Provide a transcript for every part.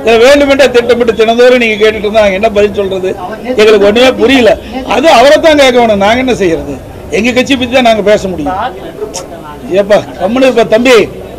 இதை வேண்டுமென்றே திட்டமிட்டு தினந்தோறும் நீங்க கேட்டுட்டு இருந்தா நாங்க என்ன பதில் சொல்றது எங்களுக்கு ஒண்ணுமே புரியல அது அவரை தான் கேட்க வேணும் நாங்க என்ன செய்யறது எங்க கட்சி பத்தி தான் நாங்க பேச முடியும் ஏப்பா கம்முனு இருப்பா தம்பி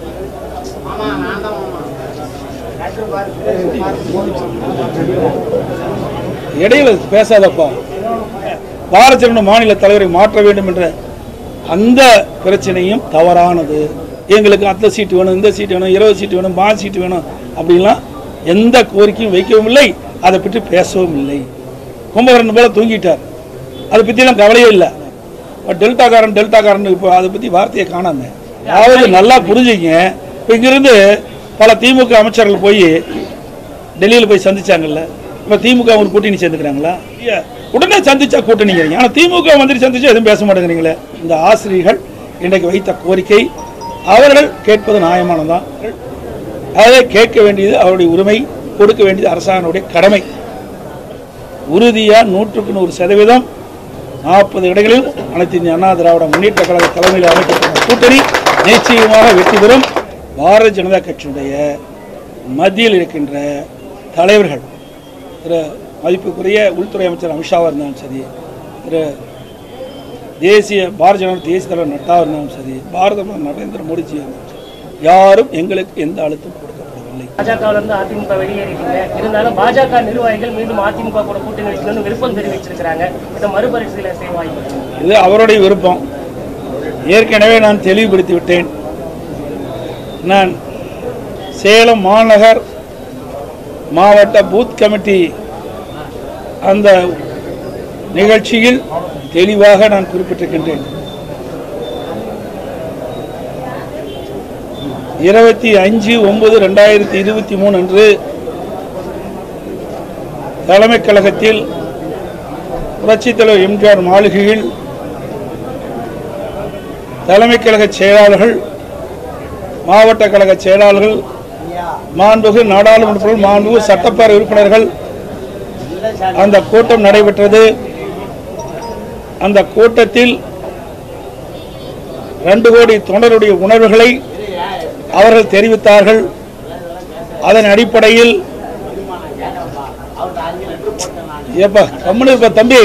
இடையில பேசாதப்பா பாரத ஜனதா மாநில தலைவரை மாற்ற வேண்டும் என்ற அந்த பிரச்சனையும் தவறானது எங்களுக்கு அந்த சீட்டு வேணும் இந்த சீட்டு வேணும் இருபது சீட்டு வேணும் பாஞ்சு சீட்டு வேணும் அப்படின்லாம் எந்த கோரிக்கையும் வைக்கவும் இல்லை அதை பற்றி பேசவும் இல்லை கும்பகரன் போல தூங்கிட்டார் அதை பற்றிலாம் கவலையே இல்லை இப்போ டெல்டாக்காரன் டெல்டாக்காரன் இப்போ அதை பற்றி வார்த்தையை காணாம அதாவது நல்லா புரிஞ்சுங்க இப்போ இங்கிருந்து பல திமுக அமைச்சர்கள் போய் டெல்லியில் போய் சந்திச்சாங்கல்ல இப்போ திமுக அவங்க கூட்டணி சேர்ந்துக்கிறாங்களா இல்லையா? உடனே சந்திச்சா கூட்டணிங்கிறீங்க ஆனால் திமுக மந்திரி சந்திச்சா எதுவும் பேச மாட்டேங்கிறீங்களே இந்த ஆசிரியர்கள் இன்றைக்கு வைத்த கோரிக்கை அவர்கள் கேட்பது நியாயமானதான் அதை கேட்க வேண்டியது அவருடைய உரிமை கொடுக்க வேண்டியது அரசாங்கனுடைய கடமை உறுதியா நூற்றுக்கு நூறு சதவீதம் நாற்பது இடங்களில் அனைத்து இந்திய அண்ணா திராவிட முன்னேற்ற கழக தலைமையில் அமைக்கப்பட்ட கூட்டணி நிச்சயமாக வெற்றி பெறும் பாரதிய ஜனதா கட்சியுடைய மத்தியில் இருக்கின்ற தலைவர்கள் திரு மதிப்புக்குரிய உள்துறை அமைச்சர் அமித்ஷாவாக இருந்தாலும் சரி திரு தேசிய பாரதிய ஜனதா தேசிய தலைவர் நட்டாவாக இருந்தாலும் சரி பாரத பிரதமர் நரேந்திர மோடிஜி இருந்தாலும் சரி யாரும் எங்களுக்கு எந்த அழுத்தம் கொடுக்கப்படவில்லை பாஜகவுல இருந்து அதிமுக வெளியேறிட்டீங்க இருந்தாலும் பாஜக நிர்வாகிகள் மீண்டும் அதிமுக கூட கூட்டணி வைக்கணும்னு விருப்பம் தெரிவிச்சிருக்கிறாங்க இதை மறுபரிசீலனை செய்ய வாய்ப்பு இருக்கு. இது அவருடைய விருப்பம் ஏற்கனவே நான் தெளிவுபடுத்தி விட்டேன் நான் சேலம் மாநகர் மாவட்ட பூத் கமிட்டி அந்த நிகழ்ச்சியில் தெளிவாக நான் குறிப்பிட்டிருக்கின்றேன் இருபத்தி அஞ்சு ஒன்பது ரெண்டாயிரத்தி இருபத்தி மூணு அன்று தலைமைக் கழகத்தில் புரட்சித் தலைவர் எம்ஜிஆர் மாளிகையில் தலைமை கழக செயலாளர்கள் மாவட்ட கழக செயலாளர்கள் மாண்புகு நாடாளுமன்ற மாண்புகு சட்டப்பேரவை உறுப்பினர்கள் அந்த கூட்டம் நடைபெற்றது அந்த கூட்டத்தில் ரெண்டு கோடி தொண்டருடைய உணர்வுகளை அவர்கள் தெரிவித்தார்கள் அதன் அடிப்படையில் ஏப்பா கம்முனு இருப்பா தம்பி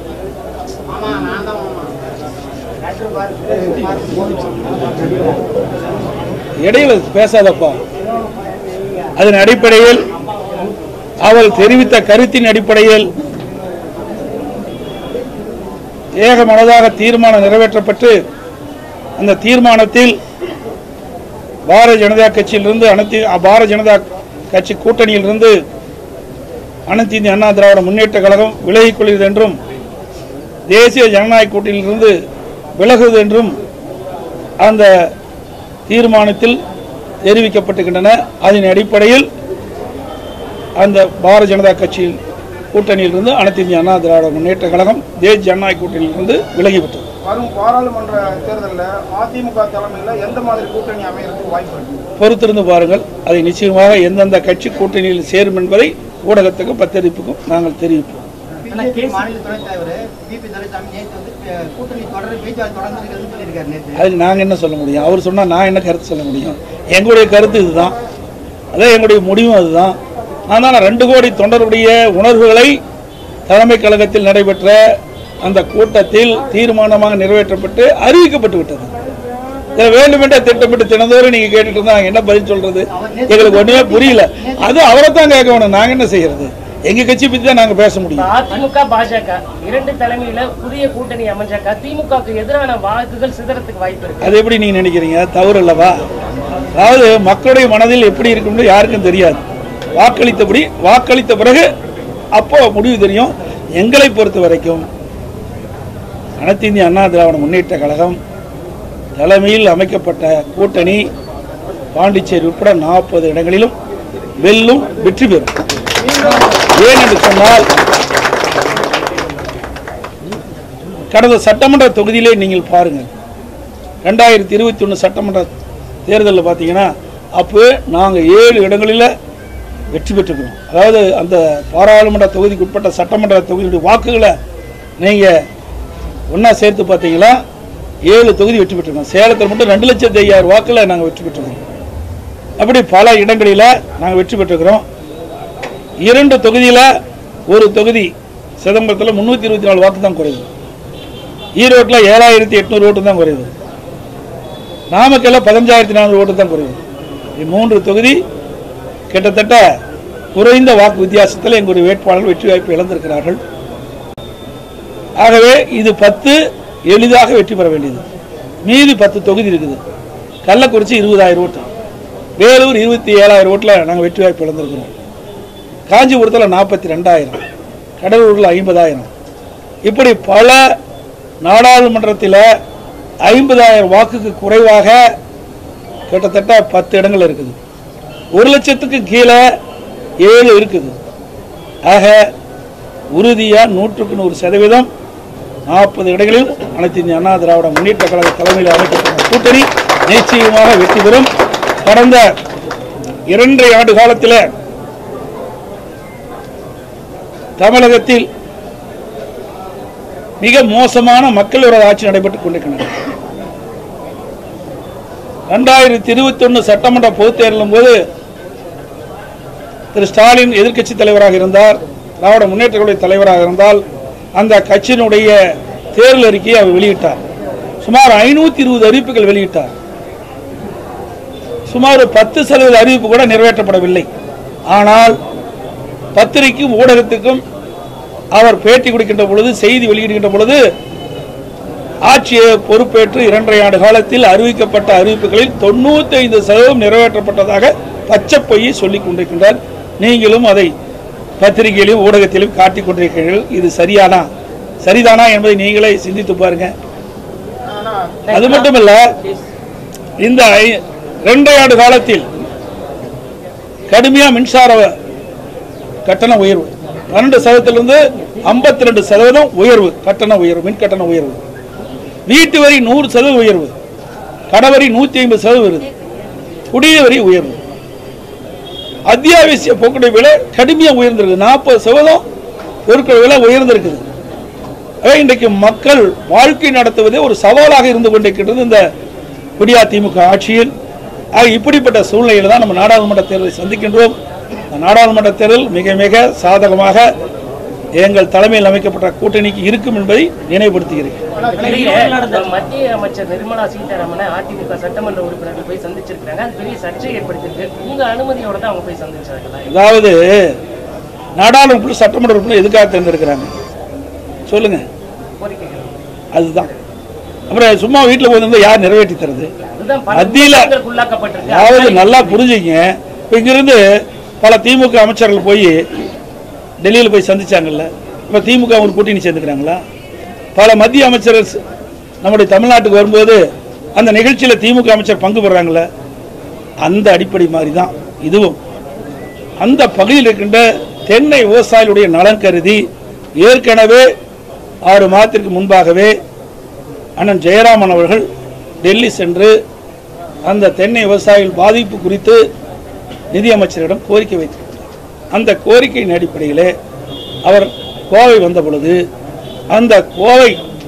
இடையில பேசாதப்பா அதன் அடிப்படையில் அவள் தெரிவித்த கருத்தின் அடிப்படையில் ஏக மனதாக தீர்மானம் நிறைவேற்றப்பட்டு அந்த தீர்மானத்தில் பாரதிய ஜனதா கட்சியிலிருந்து அனைத்து பாரதிய ஜனதா கட்சி கூட்டணியிலிருந்து அனைத்து இந்திய அண்ணா திராவிட முன்னேற்ற கழகம் விலகிக் கொள்கிறது என்றும் தேசிய ஜனநாயக கூட்டணியிலிருந்து விலகுவது என்றும் அந்த தீர்மானத்தில் தெரிவிக்கப்பட்டிருக்கின்றன அதன் அடிப்படையில் அந்த பாரதிய ஜனதா கட்சியின் கூட்டணியிலிருந்து அனைத்து இந்திய அண்ணா திராவிட முன்னேற்ற கழகம் தேசிய ஜனநாயக கூட்டணியிலிருந்து விலகிவிட்டது வரும் பாராளுமன்ற தேர்தலில் அதிமுக தலைமையில் எந்த மாதிரி கூட்டணி அமையறதுக்கு வாய்ப்பு இருக்கு பொறுத்திருந்து பாருங்கள் அதை நிச்சயமாக எந்தெந்த கட்சி கூட்டணியில் சேரும் என்பதை ஊடகத்துக்கும் பத்திரிப்புக்கும் நாங்கள் தெரிவிப்போம் பிஜேபி மாநில துணைத் தலைவர் பிபி துரைசாமி நேற்று வந்து அஹ், கூட்டணி தொடர் பேச்சுவார்த்தை தொடர்ந்து இருக்குதுன்னு சொல்லியிருக்காரு நேற்று அதுக்கு நாங்கள் என்ன சொல்ல முடியும் அவர் சொன்னால் நான் என்ன கருத்து சொல்ல முடியும் எங்களுடைய கருத்து இதுதான் அதான் எங்களுடைய முடிவும் அதுதான் நான் தான் ரெண்டு கோடி தொண்டருடைய உணர்வுகளை தலைமை கழகத்தில் நடைபெற்ற அந்த கூட்டத்தில் தீர்மானமாக நிறைவேற்றப்பட்டு அறிவிக்கப்பட்டு விட்டது இதை வேண்டுமென்றே திட்டமிட்டு தினந்தோறும் நீங்க கேட்டுட்டு இருந்தா நாங்க என்ன பதில் சொல்றது எங்களுக்கு ஒண்ணுமே புரியல அது அவரை தான் கேட்க வேணும் நாங்க என்ன செய்யறது எங்க கட்சி பத்தி தான் நாங்க பேச முடியும் இப்ப அதிமுக பாஜக இரண்டு தலைமையில புதிய கூட்டணி அமைஞ்சாக்கா திமுகவுக்கு எதிரான வாக்குகள் சிதறத்துக்கு வாய்ப்பு இருக்கு அது எப்படி நீங்க நினைக்கிறீங்க தவறு அல்லவா அதாவது மக்களுடைய மனதில் எப்படி இருக்கும்னு யாருக்கும் தெரியாது வாக்களித்தபடி வாக்களித்த பிறகு அப்போ முடிவு தெரியும் எங்களை பொறுத்த வரைக்கும் அனைத்து இந்திய அண்ணா திராவிட முன்னேற்ற கழகம் தலைமையில் அமைக்கப்பட்ட கூட்டணி பாண்டிச்சேரி உட்பட நாற்பது இடங்களிலும் வெல்லும் வெற்றி பெறும் ஏன் என்று சொன்னால் கடந்த சட்டமன்ற தொகுதியிலே நீங்கள் பாருங்கள் ரெண்டாயிரத்தி இருபத்தி ஒன்று சட்டமன்ற தேர்தலில் பார்த்தீங்கன்னா அப்போ நாங்கள் ஏழு இடங்களில் வெற்றி பெற்றுக்கிறோம் அதாவது அந்த பாராளுமன்ற தொகுதிக்கு உட்பட்ட சட்டமன்ற தொகுதியுடைய வாக்குகளை நீங்கள் ஒன்றா சேர்த்து பார்த்தீங்களா ஏழு தொகுதி வெற்றி பெற்றிருக்கோம் சேலத்தில் மட்டும் ரெண்டு லட்சத்தி ஐயாயிரம் வாக்கில் நாங்கள் வெற்றி பெற்றிருக்கோம் அப்படி பல இடங்களில் நாங்கள் வெற்றி பெற்றிருக்கிறோம் இரண்டு தொகுதியில் ஒரு தொகுதி சிதம்பரத்தில் முந்நூற்றி இருபத்தி நாலு வாக்கு தான் குறைவு ஈரோட்டில் ஏழாயிரத்தி எட்நூறு ஓட்டு தான் குறைவு நாமக்கல்ல பதினஞ்சாயிரத்தி நானூறு ஓட்டு தான் குறைவு இது மூன்று தொகுதி கிட்டத்தட்ட குறைந்த வாக்கு வித்தியாசத்தில் எங்களுடைய வேட்பாளர்கள் வெற்றி வாய்ப்பு இழந்திருக்கிறார்கள் ஆகவே இது பத்து எளிதாக வெற்றி பெற வேண்டியது மீதி பத்து தொகுதி இருக்குது கள்ளக்குறிச்சி இருபதாயிரம் ஓட்டு வேலூர் இருபத்தி ஏழாயிரம் ஓட்டில் நாங்கள் வெற்றி வாய்ப்பு இழந்திருக்கிறோம் காஞ்சிபுரத்தில் நாற்பத்தி ரெண்டாயிரம் கடலூரில் ஐம்பதாயிரம் இப்படி பல நாடாளுமன்றத்தில் ஐம்பதாயிரம் வாக்குக்கு குறைவாக கிட்டத்தட்ட பத்து இடங்கள் இருக்குது ஒரு லட்சத்துக்கு கீழே ஏழு இருக்குது ஆக உறுதியாக நூற்றுக்கு நூறு சதவீதம் நாற்பது இடங்களில் அனைத்து இந்திய அண்ணா திராவிட முன்னேற்ற கழக தலைமையில் அமைக்கப்பட்ட கூட்டணி நிச்சயமாக வெற்றி பெறும் கடந்த இரண்டரை ஆண்டு காலத்தில் தமிழகத்தில் மிக மோசமான மக்கள் விரோத ஆட்சி நடைபெற்றுக் கொண்டிருக்கின்றன ரெண்டாயிரத்தி இருபத்தி ஒன்று சட்டமன்ற பொதுத் தேர்தலும் போது திரு ஸ்டாலின் எதிர்க்கட்சி தலைவராக இருந்தார் திராவிட முன்னேற்ற கழக தலைவராக இருந்தால் அந்த கட்சியினுடைய தேர்தல் அறிக்கையை அவர் வெளியிட்டார் சுமார் ஐநூத்தி இருபது அறிவிப்புகள் வெளியிட்டார் சுமார் ஒரு பத்து சதவீத அறிவிப்பு கூட நிறைவேற்றப்படவில்லை ஆனால் பத்திரிகைக்கும் ஊடகத்துக்கும் அவர் பேட்டி கொடுக்கின்ற பொழுது செய்தி வெளியிடுகின்ற பொழுது ஆட்சியை பொறுப்பேற்று இரண்டரை ஆண்டு காலத்தில் அறிவிக்கப்பட்ட அறிவிப்புகளில் தொண்ணூத்தி ஐந்து சதவீதம் நிறைவேற்றப்பட்டதாக பச்சை பொய்யை சொல்லிக் கொண்டிருக்கின்றார் நீங்களும் அதை பத்திரிகையிலும் ஊடகத்திலும் காட்டிக் கொண்டிருக்கிறீர்கள் இது சரியானா சரிதானா என்பதை நீங்களே சிந்தித்து பாருங்க ஆனா அது மட்டுமல்ல இந்த ஐ- இரண்டரை ஆண்டு காலத்தில் கடுமையா மின்சார கட்டண உயர்வு பன்னெண்டு சதவீதத்திலிருந்து ஐம்பத்தி ரெண்டு சதவீதம் உயர்வு கட்டண உயர்வு மின் கட்டண உயர்வு வீட்டு வரி நூறு சதவீத உயர்வு கடவரி நூத்தி ஐம்பது சதவீதம் வருது குடிநீர் வரி உயர்வு அத்தியாவசிய பொருட்கள் விலை கடுமையா உயர்ந்திருக்கு நாற்பது சதவீதம் பொருட்கள் விலை உயர்ந்திருக்குது ஆகவே இன்றைக்கு மக்கள் வாழ்க்கை நடத்துவதே ஒரு சவாலாக இருந்து கொண்டிருக்கின்றது இந்த விடியா திமுக ஆட்சியில் ஆக இப்படிப்பட்ட சூழ்நிலையில் தான் நம்ம நாடாளுமன்ற தேர்தலை சந்திக்கின்றோம் இந்த நாடாளுமன்ற தேர்தல் மிக மிக சாதகமாக எங்கள் தலைமையில் அமைக்கப்பட்ட கூட்டணிக்கு இருக்கும் என்பதை நினைவுபடுத்துகிறேன் பெரிய மத்திய அமைச்சர் நிர்மலா சீதாராமனை அதிமுக சட்டமன்ற உறுப்பினர்கள் போய் சந்திச்சிருக்காங்க அது பெரிய சர்ச்சை ஏற்படுத்திருக்கு உங்க அனுமதியோட தான் அவங்க போய் சந்திச்சாங்களா அதாவது நாடாளுமன்ற சட்டமன்ற உறுப்பினர் எதுக்காக தேர்ந்தெடுக்கிறாங்க சொல்லுங்க கோரிக்கைகள் அதுதான் அப்புறம் சும்மா வீட்டில் போயிருந்தா யார் நிறைவேற்றி தருது அதுதான் பல மத்தியில- விமர்சனங்களுக்கு உள்ளாக்கப்பட்டிருக்கு அதாவது நல்லா புரிஞ்சுங்க இப்போ இங்கிருந்து பல திமுக அமைச்சர்கள் போய் டெல்லியில் போய் சந்திச்சாங்கல்ல இப்போ திமுக ஒரு கூட்டணி சேர்ந்துக்கிறாங்களா பல மத்திய அமைச்சர்கள் ஸ்- நம்முடைய தமிழ்நாட்டுக்கு வரும்போது அந்த நிகழ்ச்சியில் திமுக அமைச்சர் பங்கு பெறாங்கல்ல அந்த அடிப்படை மாதிரி தான் இதுவும் அந்த பகுதியில் இருக்கின்ற தென்னை விவசாயிகளுடைய நலன் கருதி ஏற்கனவே ஆறு மாதத்திற்கு முன்பாகவே அண்ணன் ஜெயராமன் அவர்கள் டெல்லி சென்று அந்த தென்னை விவசாயிகள் பாதிப்பு குறித்து நிதியமைச்சரிடம் கோரிக்கை வைத்திருக்கிறார் அந்த கோரிக்கையின் அடிப்படையிலே அவர் கோவை வந்த பொழுது அந்த கோவை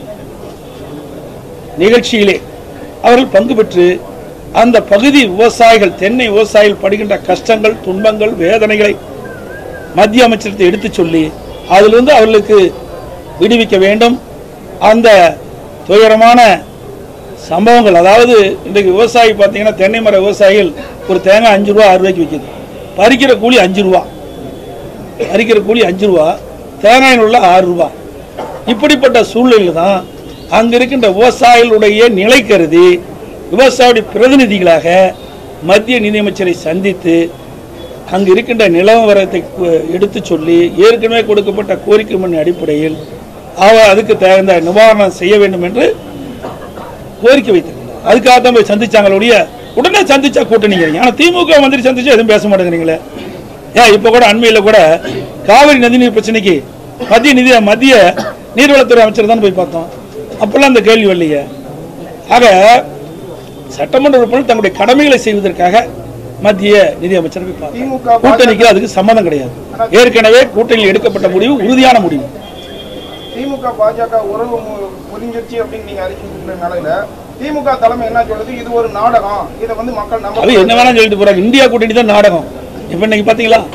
நிகழ்ச்சியிலே அவர்கள் பங்கு பெற்று அந்த பகுதி விவசாயிகள் தென்னை விவசாயிகள் படுகின்ற கஷ்டங்கள் துன்பங்கள் வேதனைகளை மத்திய அமைச்சரத்தை எடுத்துச் சொல்லி அதிலிருந்து அவர்களுக்கு விடுவிக்க வேண்டும் அந்த துயரமான சம்பவங்கள் அதாவது இன்றைக்கு விவசாயி பார்த்தீங்கன்னா தென்னை மர விவசாயிகள் ஒரு தேங்காய் அஞ்சு ரூபா ஆறு ரூபாய்க்கு விற்கிது பறிக்கிற கூலி அஞ்சு ரூபா பறிக்கிற கூலி அஞ்சு ரூபா தேங்காயில் உள்ள ஆறு ரூபா இப்படிப்பட்ட சூழ்நிலையில் தான் அங்க இருக்கின்ற விவசாயிகளுடைய நிலை கருதி விவசாயியுடைய பிரதிநிதிகளாக மத்திய நிதியமைச்சரை சந்தித்து அங்கு இருக்கின்ற நிலவரத்தை கு- எடுத்துச் சொல்லி ஏற்கனவே கொடுக்கப்பட்ட கோரிக்கை மனு அடிப்படையில் அவர் அதுக்கு தகுந்த நிவாரணம் செய்ய வேண்டும் என்று கோரிக்கை வைத்திருக்கிறார் அதுக்காக தான் போய் சந்திச்சாங்களுடைய உடனே சந்திச்சா கூட்டணிங்கிறீங்க ஆனால் திமுக மந்திரி சந்திச்சு எதுவும் பேச மாட்டேங்கிறீங்களே ஏன் இப்போ கூட அண்மையில் கூட காவிரி நதிநீர் பிரச்சனைக்கு மத்திய நிதி மத்திய நீர்வளத்துறை அமைச்சர் தான் போய் பார்த்தோம் அப்பெல்லாம் அந்த கேள்வி வரலையே ஆக சட்டமன்ற உறுப்பினர் தங்களுடைய கடமைகளை செய்வதற்காக மத்திய நிதி அமைச்சர் போய் பார்த்தார். திமுக கூட்டணிக்கு அதுக்கு சம்மதம் கிடையாது ஏற்கனவே கூட்டணியில் எடுக்கப்பட்ட முடிவு உறுதியான முடிவு திமுக பாஜக உறவு மு- முறிஞ்சிருச்சு அப்படின்னு நீங்க அறிக்கை கொடுக்குற நிலையில திமுக தலைமை என்ன சொல்லுது இது ஒரு நாடகம் இதை வந்து மக்கள் அது என்ன நம்ப வேணாம் சொல்லிட்டு போறாங்க இந்தியா கூட்டணி தான் நாடகம் இப்ப இன்னைக்கு பாத்தீங்களா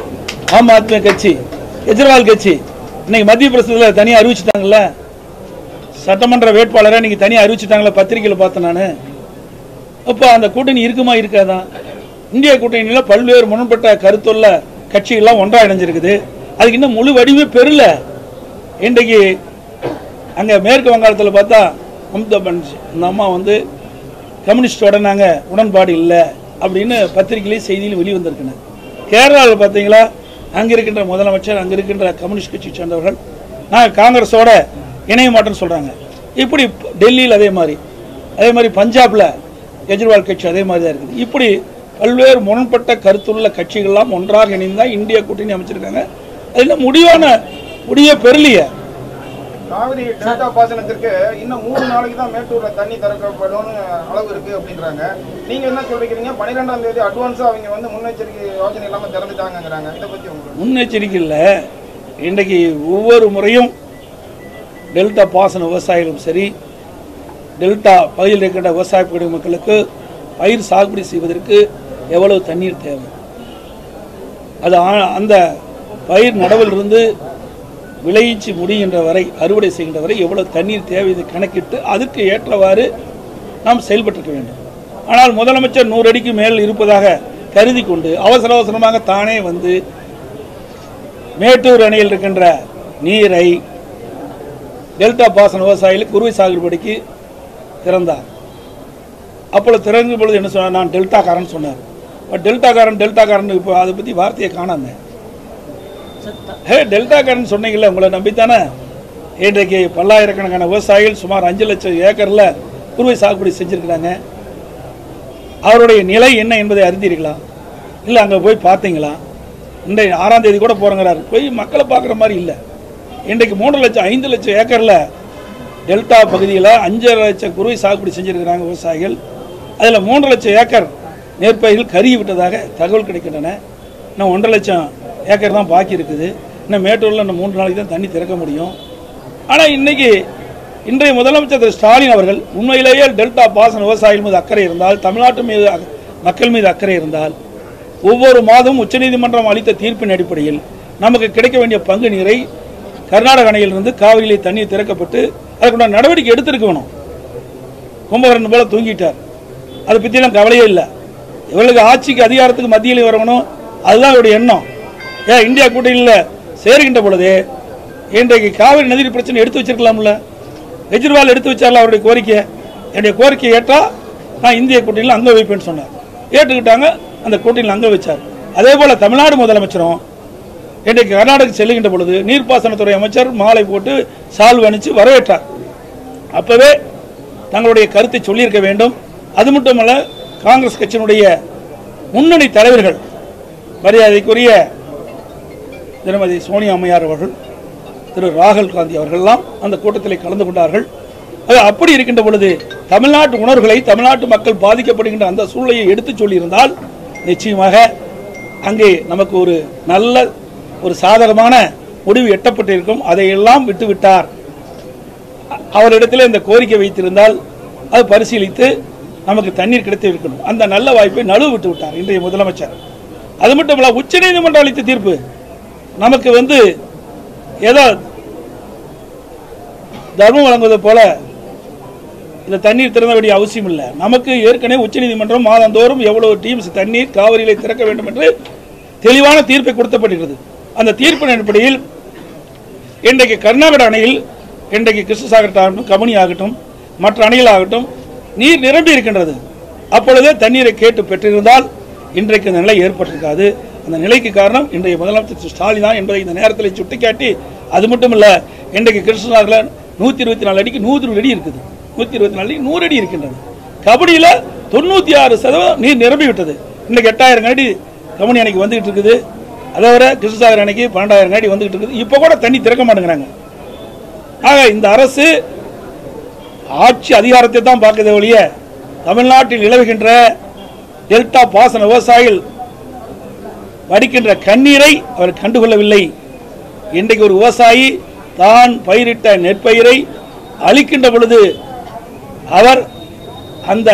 ஆம் ஆத்மி கட்சி கெஜ்ரிவால் கட்சி இன்னைக்கு மத்திய பிரதேசத்தில் தனியாக அறிவிச்சிட்டாங்கல்ல சட்டமன்ற வேட்பாளரை இன்னைக்கு தனியாக அறிவிச்சிட்டாங்களே பத்திரிகையில் பார்த்தேன் நான் அப்போ அந்த கூட்டணி இருக்குமா இருக்காதா இந்திய கூட்டணியில் பல்வேறு முரண்பட்ட கருத்துள்ள கட்சிகள்லாம் ஒன்றா இணைஞ்சிருக்குது அதுக்கு இன்னும் முழு வடிவே பெறல இன்றைக்கு அங்கே மேற்கு வங்காளத்தில் பார்த்தா மம்தா பானர்ஜி அந்த அம்மா வந்து கம்யூனிஸ்டோட நாங்கள் உடன்பாடு இல்லை அப்படின்னு பத்திரிகையிலையும் செய்தியிலும் வெளிவந்திருக்குன்னு கேரளாவில் பார்த்தீங்களா அங்கே இருக்கின்ற முதலமைச்சர் அங்கே இருக்கின்ற கம்யூனிஸ்ட் கட்சி சேர்ந்தவர்கள் நாங்கள் காங்கிரஸோட இணைய மாட்டோம்னு சொல்கிறாங்க இப்படி டெல்லியில் அதே மாதிரி அதே மாதிரி பஞ்சாபில் கெஜ்ரிவால் கட்சி அதே மாதிரி தான் இருக்குது இப்படி பல்வேறு முரண்பட்ட கருத்துள்ள கட்சிகள்லாம் ஒன்றாக இணைந்தா இந்திய கூட்டணி அமைச்சிருக்காங்க அதில் முடிவான முடிவே பெறலையே காவிரி டெல்டா பாசனத்திற்கு இன்னும் மூணு நாளைக்கு தான் மேட்டூர்ல தண்ணி திறக்கப்படும் அளவு இருக்கு அப்படின்றாங்க நீங்க என்ன சொல்றீங்க பன்னிரெண்டாம் தேதி அட்வான்ஸா அவங்க வந்து முன்னெச்சரிக்கை யோசனை இல்லாம திறந்துட்டாங்கங்கிறாங்க இதை பத்தி உங்களுக்கு முன்னெச்சரிக்கை இல்லை இன்றைக்கு ஒவ்வொரு முறையும் டெல்டா பாசன விவசாயிகளும் சரி டெல்டா பகுதியில் இருக்கின்ற விவசாய குடிமக்களுக்கு பயிர் சாகுபடி செய்வதற்கு எவ்வளவு தண்ணீர் தேவை அது ஆ- அந்த பயிர் நடவிலிருந்து விளைவிச்சு முடிகின்ற வரை அறுவடை செய்கின்ற வரை எவ்வளவு தண்ணீர் தேவை இதை கணக்கிட்டு அதுக்கு ஏற்றவாறு நாம் செயல்பட்டிருக்க வேண்டும் ஆனால் முதலமைச்சர் நூறு அடிக்கு மேல் இருப்பதாக கருதி கொண்டு அவசர அவசரமாக தானே வந்து மேட்டூர் அணையில் இருக்கின்ற நீரை டெல்டா பாசன விவசாயிகளுக்கு குறுவை சாகுபடிக்கு திறந்தார் அப்பொழுது திறந்த பொழுது என்ன சொன்னார் நான் டெல்டாக்காரன் சொன்னார் பட் டெல்டாக்காரன் டெல்டாக்காரன் இப்போ அதை பற்றி வார்த்தையை காணாம ஹே டெல்டாக்காரன் சொன்னீங்கல்ல உங்களை நம்பித்தானே இன்றைக்கு பல்லாயிரக்கணக்கான விவசாயிகள் சுமார் அஞ்சு லட்சம் ஏக்கரில் குறுவை சாகுபடி செஞ்சுருக்கிறாங்க அவருடைய நிலை என்ன என்பதை அறிந்தீர்களா இல்லை அங்கே போய் பார்த்தீங்களா இன்றைய ஆறாம் தேதி கூட போகிறங்கிறாரு போய் மக்களை பார்க்குற மாதிரி இல்லை இன்றைக்கு மூன்று லட்சம் ஐந்து லட்சம் ஏக்கரில் டெல்டா பகுதியில் அஞ்சரை லட்சம் குறுவை சாகுபடி செஞ்சுருக்கிறாங்க விவசாயிகள் அதில் மூன்று லட்சம் ஏக்கர் நெற்பயிர்கள் கருகி விட்டதாக தகவல் கிடைக்கின்றன இன்னும் ஒன்றரை லட்சம் ஏக்கர் தான் பாக்கி இருக்குது இன்னும் மேட்டூரில் இன்னும் மூன்று நாளைக்கு தான் தண்ணி திறக்க முடியும் ஆனால் இன்னைக்கு இன்றைய முதலமைச்சர் திரு ஸ்டாலின் அவர்கள் உண்மையிலேயே டெல்டா பாசன விவசாயிகள் மீது அக்கறை இருந்தால் தமிழ்நாட்டு மீது அக்- மக்கள் மீது அக்கறை இருந்தால் ஒவ்வொரு மாதமும் உச்சநீதிமன்றம் அளித்த தீர்ப்பின் அடிப்படையில் நமக்கு கிடைக்க வேண்டிய பங்கு நீரை கர்நாடக அணையிலிருந்து காவிரியிலே தண்ணீர் திறக்கப்பட்டு அதுக்குண்டான நடவடிக்கை எடுத்திருக்கணும் கும்பகரன் போல தூங்கிட்டார் அதை பற்றிலாம் கவலையே இல்லை இவர்களுக்கு ஆட்சிக்கு அதிகாரத்துக்கு மத்தியில் வரணும் அதுதான் அவருடைய எண்ணம் ஏன் இந்தியா கூட்டணியில் சேருகின்ற பொழுது இன்றைக்கு காவிரி நதி பிரச்சனை எடுத்து வச்சிருக்கலாம்ல கெஜ்ரிவால் எடுத்து வச்சார்ல அவருடைய கோரிக்கை என்னுடைய கோரிக்கையை ஏற்றா நான் இந்திய கூட்டணியில் அங்கே வைப்பேன்னு சொன்னார் ஏற்றுக்கிட்டாங்க அந்த கூட்டணியில் அங்கே வச்சார் அதே போல தமிழ்நாடு முதலமைச்சரும் இன்றைக்கு கர்நாடகம் செல்லுகின்ற பொழுது நீர்ப்பாசனத்துறை அமைச்சர் மாலை போட்டு சால்வு அணிச்சு வரவேற்றார் அப்பவே தங்களுடைய கருத்தை சொல்லியிருக்க வேண்டும் அது மட்டுமல்ல காங்கிரஸ் கட்சியினுடைய முன்னணி தலைவர்கள் மரியாதைக்குரிய திருமதி சோனியா அம்மையார் அவர்கள் திரு ராகுல் காந்தி அவர்கள்லாம் அந்த கூட்டத்தில் கலந்து கொண்டார்கள் அது அப்படி இருக்கின்ற பொழுது தமிழ்நாட்டு உணர்வுகளை தமிழ்நாட்டு மக்கள் பாதிக்கப்படுகின்ற அந்த சூழ்நிலையை எடுத்துச் சொல்லியிருந்தால் நிச்சயமாக அங்கே நமக்கு ஒரு நல்ல ஒரு சாதகமான முடிவு எட்டப்பட்டிருக்கும் அதையெல்லாம் விட்டுவிட்டார் அ- அவரிடத்தில் இந்த கோரிக்கை வைத்திருந்தால் அது பரிசீலித்து நமக்கு தண்ணீர் கிடைத்து இருக்கணும் அந்த நல்ல வாய்ப்பை நழுவு விட்டு விட்டார் இன்றைய முதலமைச்சர் அது மட்டும் இல்ல உச்சநீதிமன்றம் அளித்த தீர்ப்பு நமக்கு வந்து ஏதோ தர்மம் வழங்குவது போல இந்த தண்ணீர் திறந்த வேண்டிய அவசியம் இல்லை நமக்கு ஏற்கனவே உச்சநீதிமன்றம் மாதந்தோறும் எவ்வளவு டீம்ஸ் தண்ணீர் காவிரியிலே திறக்க வேண்டும் என்று தெளிவான தீர்ப்பை கொடுத்தப்படுகிறது அந்த தீர்ப்பின் அடிப்படையில் இன்றைக்கு கர்நாடக அணையில் இன்றைக்கு கிருஷ்ணசாகர் ஆகட்டும் கபினி ஆகட்டும் மற்ற அணைகள் ஆகட்டும் நீர் நிரம்பி இருக்கின்றது அப்பொழுதே தண்ணீரை கேட்டு பெற்றிருந்தால் இன்றைக்கு இந்த நிலை ஏற்பட்டிருக்காது அந்த நிலைக்கு காரணம் இன்றைய முதலமைச்சர் திரு ஸ்டாலின் தான் என்பதை இந்த நேரத்தில் சுட்டிக்காட்டி அது மட்டும் இல்ல இன்றைக்கு கிருஷ்ணசாகரில் நூற்றி இருபத்தி நாலு அடிக்கு நூறு அடி இருக்குது நூற்றி இருபத்தி நாலு அடி நூறு அடி இருக்கின்றது கபடியில் தொண்ணூற்றி ஆறு சதவீதம் நீர் நிரம்பி விட்டது இன்னைக்கு எட்டாயிரம் அடி கபனி அணைக்கு வந்துகிட்டு இருக்குது அதை விட கிருஷ்ணசாகர் அணைக்கு பன்னெண்டாயிரம் அடி வந்துகிட்டு இருக்குது இப்போ கூட தண்ணி திறக்க மாட்டேங்கிறாங்க ஆக இந்த அரசு ஆட்சி அதிகாரத்தை தான் பார்க்கறதே ஒழிய தமிழ்நாட்டில் நிலவுகின்ற டெல்டா பாசன விவசாயிகள் வடிக்கின்ற கண்ணீரை அவர் கண்டுகொள்ளவில்லை இன்றைக்கு ஒரு விவசாயி தான் பயிரிட்ட நெற்பயிரை அழிக்கின்ற பொழுது அவர் அந்த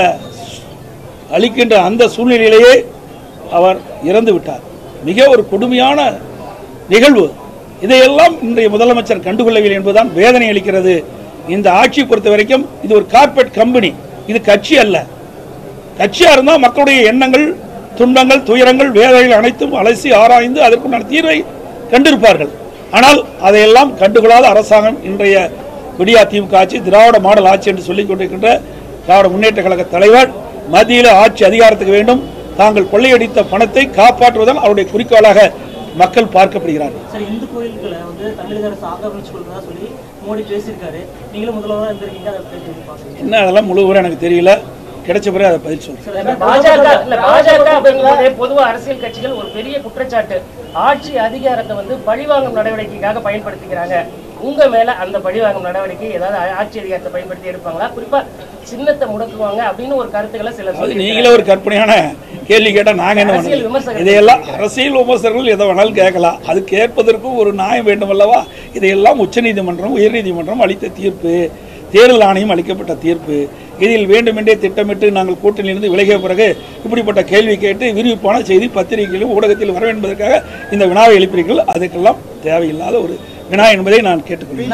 அழிக்கின்ற அந்த சூழ்நிலையிலேயே அவர் இறந்து விட்டார் மிக ஒரு கொடுமையான நிகழ்வு இதையெல்லாம் இன்றைய முதலமைச்சர் கண்டுகொள்ளவில்லை என்பதுதான் வேதனை அளிக்கிறது இந்த ஆட்சியை பொறுத்த வரைக்கும் இது ஒரு கார்ப்பரேட் கம்பெனி இது கட்சி அல்ல கட்சியா இருந்தால் மக்களுடைய எண்ணங்கள் துன்பங்கள் துயரங்கள் வேதனைகள் அனைத்தும் அலசி ஆராய்ந்து அதற்குண்டான தீர்வை கண்டிருப்பார்கள் ஆனால் அதையெல்லாம் கண்டுகொள்ளாத அரசாங்கம் இன்றைய விடியா திமுக ஆட்சி திராவிட மாடல் ஆட்சி என்று சொல்லிக் கொண்டிருக்கின்ற திராவிட முன்னேற்ற கழக தலைவர் மத்தியில் ஆட்சி அதிகாரத்துக்கு வேண்டும் தாங்கள் கொள்ளையடித்த பணத்தை காப்பாற்றுவதன் அவருடைய குறிக்கோளாக மக்கள் பார்க்கப்படுகிறார்கள் சார் இந்து கோயில்களை வந்து தமிழக அரசு ஆக்கிரமிச்சு கொள்றதா சொல்லி மோடி பேசியிருக்காரு நீங்களும் முதல்வராக இருந்திருக்கீங்க அதை பத்தி எப்படி பாக்குறீங்க என்ன அதெல்லாம் முழு விவரம் எனக்கு தெரியல கிடைச்ச பிறகு அதை பதில் சொல்றேன் பாஜக இல்ல பாஜக அப்படிங்கும்போதே பொதுவா அரசியல் கட்சிகள் ஒரு பெரிய குற்றச்சாட்டு ஆட்சி அதிகாரத்தை வந்து பழிவாங்கும் நடவடிக்கைக்காக பயன்படுத்திக்கிறாங்க உங்க மேல அந்த பழிவாங்கும் நடவடிக்கை ஏதாவது ஆ- ஆட்சி அதிகாரத்தை பயன்படுத்தி எடுப்பாங்களா குறிப்பா சின்னத்தை முடக்குவாங்க அப்படின்னு ஒரு கருத்துக்களை சிலர் அது சொல்லி நீங்களே ஒரு கற்பனையான கேள்வி கேட்டா நாங்க என்ன அரசியல் பண்ணுவோம் விமர்சகர்கள் இதையெல்லாம் அரசியல் விமர்சகர்கள் எதை வேணாலும் கேட்கலாம் அது கேட்பதற்கும் ஒரு நியாயம் வேண்டும் அல்லவா இதையெல்லாம் உச்சநீதிமன்றம் உயர்நீதிமன்றம் அளித்த தீர்ப்பு தேர்தல் ஆணையம் அளிக்கப்பட்ட தீர்ப்பு இதில் வேண்டுமென்றே திட்டமிட்டு நாங்கள் கூட்டணியிலிருந்து விலகிய பிறகு இப்படிப்பட்ட கேள்வி கேட்டு விரிவிப்பான செய்தி பத்திரிகையிலும் ஊடகத்தில் வர என்பதற்காக இந்த வினாவை எழுப்பினீர்கள் அதுக்கெல்லாம் தேவையில்லாத ஒரு வினா என்பதை நான் கேட்டுக்கொள்கிறேன்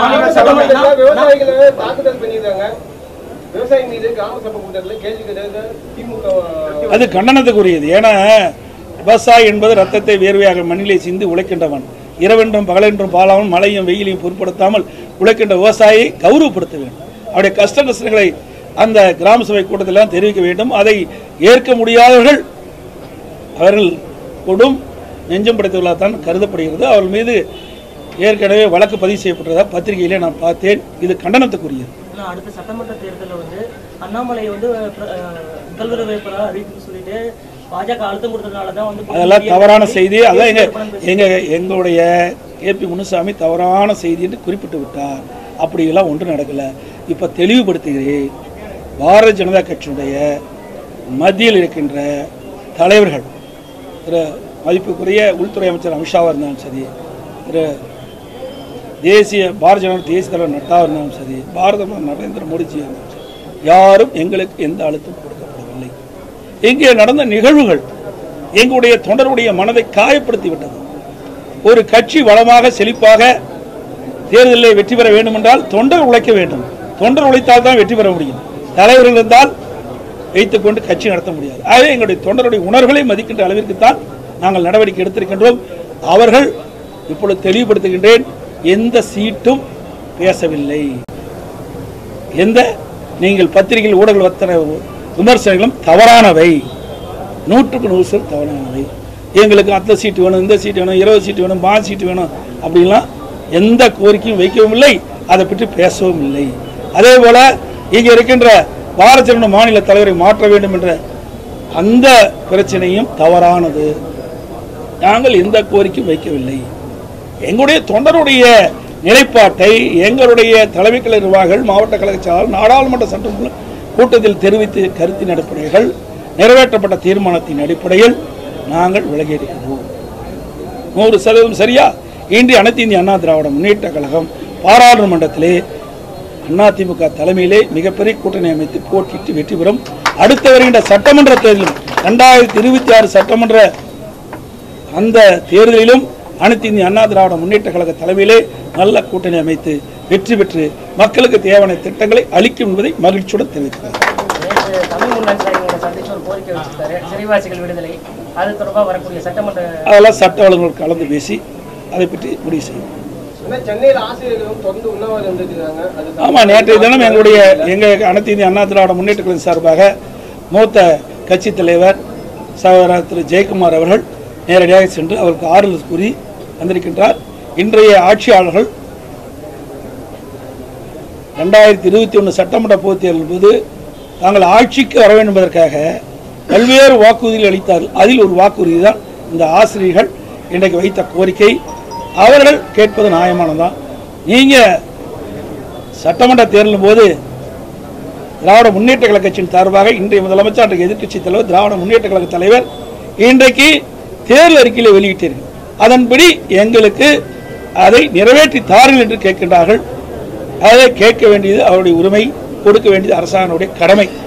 விவசாயிகளை தாக்குதல் பண்ணியிருக்காங்க விவசாயி மீது கிராம சபை கூட்டத்தில் கேள்வி கேட்டது திமுக அது கண்டனத்துக்குரியது ஏன்னா விவசாயி என்பது ரத்தத்தை வேர்வையாக மண்ணிலே சிந்து உழைக்கின்றவன் இரவென்றும் பகலென்றும் பாலாமல் மழையும் வெயிலையும் பொருட்படுத்தாமல் உழைக்கின்ற விவசாயியை கௌரவப்படுத்த வேண்டும் அவருடைய கஷ்ட நஷ்டங்களை அந்த கிராம சபை கூட்டத்தில் தெரிவிக்க வேண்டும் அதை ஏற்க முடியாதவர்கள் அவர்கள் கொடும் நெஞ்சம் படைத்தவர்களாக தான் கருதப்படுகிறது அவர்கள் மீது ஏற்கனவே வழக்கு பதிவு செய்யப்பட்டதாக பத்திரிகையிலே நான் பார்த்தேன் இது கண்டனத்துக்குரியது ஆனா அடுத்த சட்டமன்ற தேர்தலில் வந்து அண்ணாமலை வந்து பிர- அஹ், முதல்வர் வேட்பாளர் அறிவிப்புன்னு சொல்லிட்டு பாஜக அழுத்தம் கொடுத்ததுனால தான் வந்து அதெல்லாம் தவறான செய்தி அதான் எங்க எங்க எங்களுடைய கேபி முனுசாமி தவறான செய்தி என்று குறிப்பிட்டு விட்டார் அப்படியெல்லாம் ஒன்றும் நடக்கல இப்ப தெளிவுபடுத்துகிறேன் பாரதிய ஜனதா கட்சியினுடைய மத்தியில் இருக்கின்ற தலைவர்கள் திரு மதிப்புக்குரிய உள்துறை அமைச்சர் அமித்ஷாவாக இருந்தாலும் சரி திரு தேசிய பாரதிய ஜனதா தேசிய தலைவர் நட்டாவாக இருந்தாலும் சரி பாரத பிரதமர் நரேந்திர மோடிஜியாக இருந்தாலும் சரி யாரும் எங்களுக்கு எந்த அழுத்தம் கொடுக்கப்படவில்லை இங்கே நடந்த நிகழ்வுகள் எங்களுடைய தொண்டருடைய மனதை காயப்படுத்தி விட்டது ஒரு கட்சி வளமாக செழிப்பாக தேர்தலில் வெற்றி பெற வேண்டும் என்றால் தொண்டர் உழைக்க வேண்டும் தொண்டர் உழைத்தால் தான் வெற்றி பெற முடியும் தலைவர்கள் இருந்தால் வைத்துக்கொண்டு கட்சி நடத்த முடியாது ஆகவே எங்களுடைய தொண்டருடைய உணர்வுகளை மதிக்கின்ற அளவிற்கு தான் நாங்கள் நடவடிக்கை எடுத்திருக்கின்றோம் அவர்கள் இப்பொழுது தெளிவுபடுத்துகின்றேன் எந்த சீட்டும் பேசவில்லை எந்த நீங்கள் பத்திரிகையில் ஊடகங்கள் வத்தன விமர்சனங்களும் தவறானவை நூற்றுக்கு நூறு சதவீதம் தவறானவை எங்களுக்கு அந்த சீட்டு வேணும் இந்த சீட்டு வேணும் இருபது சீட்டு வேணும் பாஞ்சு சீட்டு வேணும் அப்படின்லாம் எந்த கோரிக்கையும் வைக்கவும் இல்லை அதை பற்றி பேசவும் இல்லை அதே போல இங்கே இருக்கின்ற பாரதிய ஜனதா மாநில தலைவரை மாற்ற வேண்டும் என்ற அந்த பிரச்சனையும் தவறானது நாங்கள் எந்த கோரிக்கையும் வைக்கவில்லை எங்களுடைய தொண்டருடைய நிலைப்பாட்டை எங்களுடைய தலைமை கழக நிர்வாகிகள் மாவட்ட கழக செயலாளர் நாடாளுமன்ற சட்டமன்ற கூட்டத்தில் தெரிவித்து கருத்தின் அடிப்படைகள் நிறைவேற்றப்பட்ட தீர்மானத்தின் அடிப்படையில் நாங்கள் விலகியிருக்கிறோம் நூறு சதவீதம் சரியா இன்று அனைத்து இந்திய அண்ணா திராவிட முன்னேற்ற கழகம் பாராளுமன்றத்திலே அதிமுக தலைமையிலே மிகப்பெரிய கூட்டணி அமைத்து போட்டியிட்டு வெற்றி பெறும் அடுத்து வருகின்ற சட்டமன்ற தேர்தலும் இரண்டாயிரத்தி இருபத்தி ஆறு சட்டமன்ற அந்த தேர்தலிலும் அனைத்து இந்திய அண்ணா திராவிட முன்னேற்ற கழக தலைமையிலே நல்ல கூட்டணி அமைத்து வெற்றி பெற்று மக்களுக்கு தேவையான திட்டங்களை அளிக்கும் என்பதை மகிழ்ச்சியுடன் தெரிவிக்கிறேன் நேற்று தமிழ் முன்னாள் சாரிகளை சந்திச்சு ஒரு கோரிக்கை வச்சிருக்காரு சிறைவாசிகள் விடுதலை அது தொடர்பாக வரக்கூடிய சட்டமன்ற அதெல்லாம் சட்ட வல்லுநர்கள் கலந்து பேசி அதை பற்றி முடிவு செய்யும் ஆனா சென்னையில் ஆசிரியர்களும் தொடர்ந்து உண்ணாவிரதம் இருந்திருக்காங்க அது ஆமா நேற்றைய தினம் எங்களுடைய எங்க அனைத்து இந்திய அண்ணா திராவிட முன்னேற்ற கழகம் சார்பாக மூத்த கட்சி தலைவர் சகோதரர் திரு ஜெயக்குமார் அவர்கள் நேரடியாக சென்று அவருக்கு ஆறுதல் கூறி வந்திருக்கின்றார் இன்றைய ஆட்சியாளர்கள் ரெண்டாயிரத்தி இருபத்தி ஒன்று சட்டமன்ற பொதுத் தேர்தல் போது தாங்கள் ஆட்சிக்கு வர வேண்டும் என்பதற்காக பல்வேறு வாக்குறுதிகள் அளித்தார்கள் அதில் ஒரு வாக்குறுதி தான் இந்த ஆசிரியர்கள் இன்றைக்கு வைத்த கோரிக்கை அவர்கள் கேட்பது நியாயமானதுதான் நீங்கள் சட்டமன்ற தேர்தலின் போது திராவிட முன்னேற்ற கழக கட்சியின் சார்பாக இன்றைய முதலமைச்சர் அன்றைய எதிர்க்கட்சி தலைவர் திராவிட முன்னேற்ற கழக தலைவர் இன்றைக்கு தேர்தல் அறிக்கையில வெளியிட்டீர்கள் அதன்படி எங்களுக்கு அதை நிறைவேற்றி தாருங்கள் என்று கேட்கின்றார்கள் அதை கேட்க வேண்டியது அவருடைய உரிமை கொடுக்க வேண்டியது அரசாங்கனுடைய கடமை